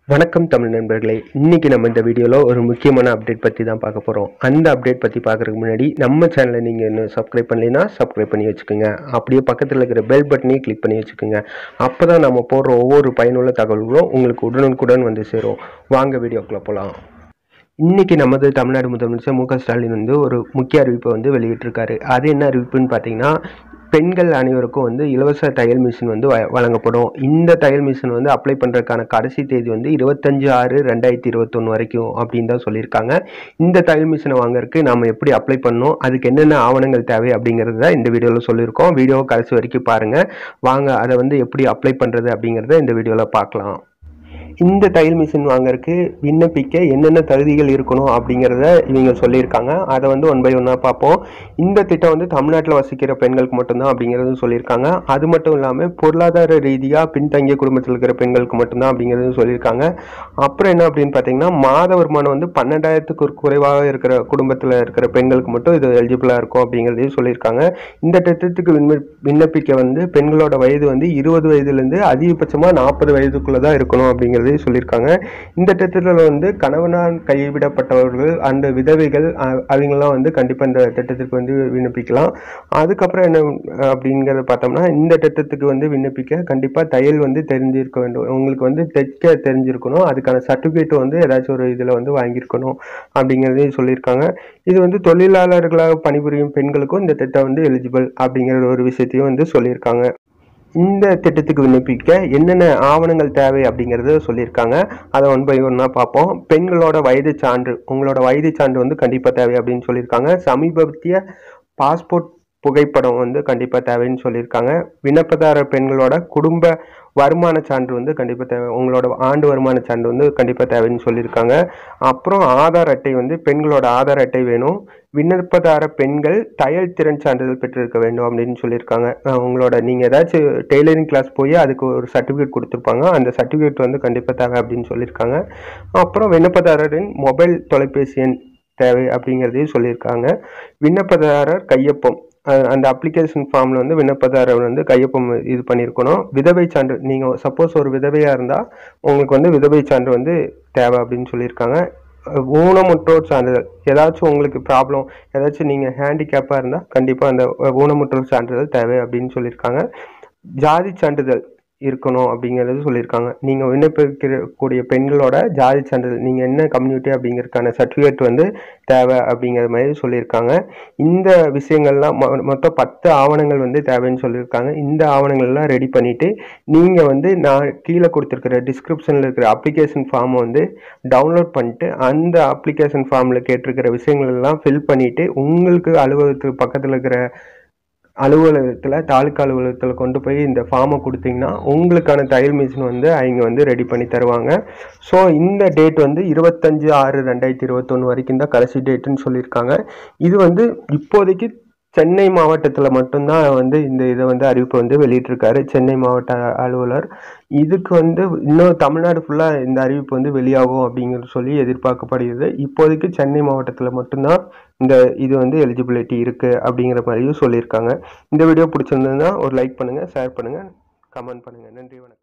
வணக்கம் தமிழ் நண்பர்களே இன்னைக்கு நம்ம இந்த வீடியோவில் ஒரு முக்கியமான அப்டேட் பற்றி தான் பார்க்க போகிறோம் அந்த அப்டேட் பற்றி பார்க்குறதுக்கு முன்னாடி நம்ம சேனலை நீங்கள் இன்னும் சப்ஸ்கிரைப் பண்ணலைன்னா சப்ஸ்கிரைப் பண்ணி வச்சுக்கோங்க அப்படியே பக்கத்தில் இருக்கிற பெல் பட்டனையும் கிளிக் பண்ணி வச்சுக்கோங்க அப்போ தான் நம்ம போடுற ஒவ்வொரு பயனுள்ள தகவல்களும் உங்களுக்கு உடனுக்குடன் வந்து சேரும் வாங்க வீடியோக்குள்ளே போகலாம் இன்னைக்கு நமது தமிழ்நாடு முதலமைச்சர் மு க ஸ்டாலின் வந்து ஒரு முக்கிய அறிவிப்பை வந்து வெளியிட்டிருக்காரு அது என்ன அறிவிப்புன்னு பார்த்தீங்கன்னா பெண்கள் அனைவருக்கும் வந்து இலவச தையல் மிஷின் வந்து வ- வழங்கப்படும் இந்த தையல் மிஷின் வந்து அப்ளை பண்ணுறதுக்கான கடைசி தேதி வந்து இருபத்தஞ்சு ஆறு ரெண்டாயிரத்தி இருபத்தொன்று வரைக்கும் அப்படின்னு தான் சொல்லியிருக்காங்க இந்த தையல் மிஷினை வாங்குறதுக்கு நம்ம எப்படி அப்ளை பண்ணணும் அதுக்கு என்னென்ன ஆவணங்கள் தேவை அப்படிங்கிறத தான் இந்த வீடியோவில் சொல்லியிருக்கோம் வீடியோ கடைசி வரைக்கும் பாருங்கள் வாங்க அதை வந்து எப்படி அப்ளை பண்ணுறது அப்படிங்கிறத இந்த வீடியோவில் பார்க்கலாம் இந்த தையல் மிஷின் வாங்குறதுக்கு விண்ணப்பிக்க என்னென்ன தகுதிகள் இருக்கணும் அப்படிங்கிறத இவங்க சொல்லியிருக்காங்க அதை வந்து ஒன் பை ஒன்னாக பார்ப்போம் இந்த திட்டம் வந்து தமிழ்நாட்டில் வசிக்கிற பெண்களுக்கு மட்டும்தான் அப்படிங்கிறது சொல்லியிருக்காங்க அது மட்டும் இல்லாமல் பொருளாதார ரீதியாக பின்தங்கிய குடும்பத்தில் இருக்கிற பெண்களுக்கு மட்டும்தான் அப்படிங்கிறது சொல்லியிருக்காங்க அப்புறம் என்ன அப்படின்னு பார்த்தீங்கன்னா மாத வருமானம் வந்து பன்னெண்டாயிரத்துக்கு ஒரு குறைவாக இருக்கிற குடும்பத்தில் இருக்கிற பெண்களுக்கு மட்டும் இது எலிஜிபிளாக இருக்கும் அப்படிங்கிறதையும் சொல்லியிருக்காங்க இந்த திட்டத்துக்கு விண்ண விண்ணப்பிக்க வந்து பெண்களோட வயது வந்து இருபது வயதுலேருந்து அதிகபட்சமாக நாற்பது வயதுக்குள்ளே தான் இருக்கணும் அப்படிங்கிறதையும் சொல்லியிருக்காங்க இந்த திட்டத்தில் வந்து கணவனால் கைவிடப்பட்டவர்கள் அந்த விதவைகள் அ- அவங்கெல்லாம் வந்து கண்டிப்பாக இந்த திட்டத்திற்கு வந்து விண்ணப்பிக்கலாம் அதுக்கப்புறம் என்ன அஹ், அப்படிங்கிறத பார்த்தோம்னா இந்த திட்டத்துக்கு வந்து விண்ணப்பிக்க கண்டிப்பாக தையல் வந்து தெரிஞ்சிருக்க வேண்டும் உங்களுக்கு வந்து தைக்க தெரிஞ்சிருக்கணும் அதுக்கான சர்டிஃபிகேட் வந்து ஏதாச்சும் ஒரு இதில் வந்து வாங்கியிருக்கணும் அப்படிங்கிறதையும் சொல்லியிருக்காங்க இது வந்து தொழிலாளர்களாக பணிபுரியும் பெண்களுக்கும் இந்த திட்டம் வந்து எலிஜிபிள் அப்படிங்கிற ஒரு விஷயத்தையும் வந்து சொல்லியிருக்காங்க இந்த திட்டத்துக்கு விண்ணப்பிக்க என்னென்ன ஆவணங்கள் தேவை அப்படிங்கிறத சொல்லியிருக்காங்க அதை ஒன் பை ஒன்னாக பார்ப்போம் பெண்களோட வயது சான்று உங்களோட வயது சான்று வந்து கண்டிப்பாக தேவை அப்படின்னு சொல்லியிருக்காங்க சமீபத்திய பாஸ்போர்ட் புகைப்படம் வந்து கண்டிப்பாக தேவைன்னு சொல்லியிருக்காங்க விண்ணப்பதாரர் பெண்களோட குடும்ப வருமான சான்று வந்து கண்டிப்பாக தேவை உங்களோட ஆண்டு வருமான சான்று வந்து கண்டிப்பாக தேவைன்னு சொல்லியிருக்காங்க அப்புறம் ஆதார் அட்டை வந்து பெண்களோட ஆதார் அட்டை வேணும் விண்ணப்பதார பெண்கள் தையல் திறன் சான்றிதழ் பெற்றிருக்க வேண்டும் அப்படின்னு சொல்லியிருக்காங்க அஹ் உங்களோட நீங்கள் ஏதாச்சும் டெய்லரிங் கிளாஸ் போய் அதுக்கு ஒரு சர்டிஃபிகேட் கொடுத்துருப்பாங்க அந்த சர்டிஃபிகேட் வந்து கண்டிப்பாக தேவை அப்படின்னு சொல்லியிருக்காங்க அப்புறம் விண்ணப்பதாரரின் மொபைல் தொலைபேசி எண் தேவை அப்படிங்கிறதையும் சொல்லியிருக்காங்க விண்ணப்பதாரர் கையொப்பம் அஹ் அந்த அப்ளிகேஷன் ஃபார்மில் வந்து விண்ணப்பதாரர் வந்து கையொப்பம் இது பண்ணியிருக்கணும் விதவை சான்று நீங்கள் சப்போஸ் ஒரு விதவையாக இருந்தால் உங்களுக்கு வந்து விதவை சான்று வந்து தேவை அப்படின்னு சொல்லியிருக்காங்க அஹ் ஊனமுற்றோர் சான்றிதழ் ஏதாச்சும் உங்களுக்கு ப்ராப்ளம் ஏதாச்சும் நீங்கள் ஹேண்டிகேப்பாக இருந்தால் கண்டிப்பாக அந்த அஹ், ஊனமுற்றோர் சான்றிதழ் தேவை அப்படின்னு சொல்லியிருக்காங்க ஜாதி சான்றிதழ் இருக்கணும் அப்படிங்கிறது சொல்லியிருக்காங்க நீங்கள் விண்ணப்பிக்கக்கூடிய பெண்களோட ஜாதி சான்றிதழ் நீங்கள் என்ன கம்யூனிட்டி அப்படிங்கிறதுக்கான சர்டிஃபிகேட் வந்து தேவை அப்படிங்கிற மாதிரி சொல்லியிருக்காங்க இந்த விஷயங்கள்லாம் மொ- மொத்தம் பத்து ஆவணங்கள் வந்து தேவைன்னு சொல்லியிருக்காங்க இந்த ஆவணங்கள்லாம் ரெடி பண்ணிவிட்டு நீங்கள் வந்து நான் கீழே கொடுத்துருக்கிற டிஸ்கிரிப்ஷனில் இருக்கிற அப்ளிகேஷன் ஃபார்மை வந்து டவுன்லோட் பண்ணிட்டு அந்த அப்ளிகேஷன் ஃபார்மில் கேட்டிருக்கிற விஷயங்கள் எல்லாம் ஃபில் பண்ணிவிட்டு உங்களுக்கு அலுவலகத்துக்கு பக்கத்தில் இருக்கிற அலுவலகத்தில் தாலுக்கா அலுவலகத்தில் கொண்டு போய் இந்த ஃபார்மை கொடுத்தீங்கன்னா உங்களுக்கான தையல் மிஷின் வந்து அவங்க வந்து ரெடி பண்ணி தருவாங்க ஸோ இந்த டேட் வந்து இருபத்தஞ்சு ஆறு ரெண்டாயிரத்தி இருபத்தொன்று வரைக்கும் தான் கடைசி டேட்டுன்னு சொல்லியிருக்காங்க இது வந்து இப்போதைக்கு சென்னை மாவட்டத்தில் மட்டும்தான் வந்து இந்த இதை வந்து அறிவிப்பை வந்து வெளியிட்டிருக்காரு சென்னை மாவட்ட அலுவலர் இதுக்கு வந்து இன்னும் தமிழ்நாடு ஃபுல்லாக இந்த அறிவிப்பு வந்து வெளியாகும் அப்படிங்கிறது சொல்லி எதிர்பார்க்கப்படுகிறது இப்போதைக்கு சென்னை மாவட்டத்தில் மட்டும்தான் இந்த இது வந்து எலிஜிபிலிட்டி இருக்குது அப்படிங்கிற மாதிரியும் சொல்லியிருக்காங்க இந்த வீடியோ பிடிச்சிருந்ததுன்னா ஒரு லைக் பண்ணுங்கள் ஷேர் பண்ணுங்கள் கமெண்ட் பண்ணுங்கள் நன்றி வணக்கம்